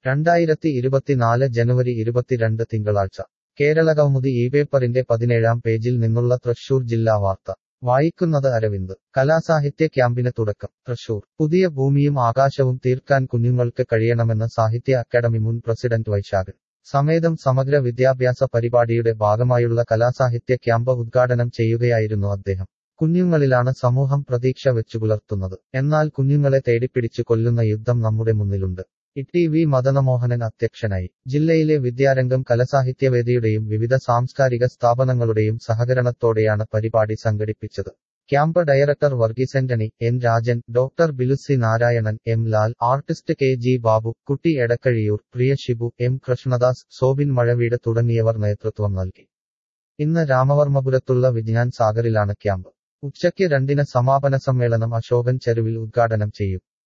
രണ്ടായിരത്തി ഇരുപത്തിനാല് ജനുവരി ഇരുപത്തിരണ്ട് തിങ്കളാഴ്ച കേരള കൗമുദി ഈ പേപ്പറിന്റെ പതിനേഴാം പേജിൽ നിന്നുള്ള തൃശൂർ ജില്ലാ വാർത്ത വായിക്കുന്നത് അരവിന്ദ് കലാസാഹിത്യ ക്യാമ്പിന് തുടക്കം തൃശൂർ പുതിയ ഭൂമിയും ആകാശവും തീർക്കാൻ കുഞ്ഞുങ്ങൾക്ക് കഴിയണമെന്ന് സാഹിത്യ അക്കാദമി മുൻ പ്രസിഡന്റ് വൈശാഖൻ സമേതം സമഗ്ര വിദ്യാഭ്യാസ പരിപാടിയുടെ ഭാഗമായുള്ള കലാസാഹിത്യ ക്യാമ്പ് ഉദ്ഘാടനം ചെയ്യുകയായിരുന്നു അദ്ദേഹം കുഞ്ഞുങ്ങളിലാണ് സമൂഹം പ്രതീക്ഷ വെച്ചുപുലർത്തുന്നത് എന്നാൽ കുഞ്ഞുങ്ങളെ തേടിപ്പിടിച്ചു കൊല്ലുന്ന യുദ്ധം നമ്മുടെ മുന്നിലുണ്ട് ഇ വി മദനമോഹനൻ അധ്യക്ഷനായി ജില്ലയിലെ വിദ്യാരംഗം കലസാഹിത്യവേദിയുടെയും വിവിധ സാംസ്കാരിക സ്ഥാപനങ്ങളുടെയും സഹകരണത്തോടെയാണ് പരിപാടി സംഘടിപ്പിച്ചത് camp director Varghese Antony N Rajan doctor ബിലുസി Narayanan M Lal artist K G Babu Kutty Edakkazhiyur Priya Shibu M Krishnadas Sobin Mazhaveedu തുടങ്ങിയവർ നേതൃത്വം നൽകി ഇന്ന് രാമവർമ്മപുരത്തുള്ള വിജ്ഞാൻ സാഗറിലാണ് ക്യാമ്പ് ഉച്ചയ്ക്ക് രണ്ടിന് സമാപന സമ്മേളനം അശോകൻ ചെരുവിൽ ഉദ്ഘാടനം ചെയ്യും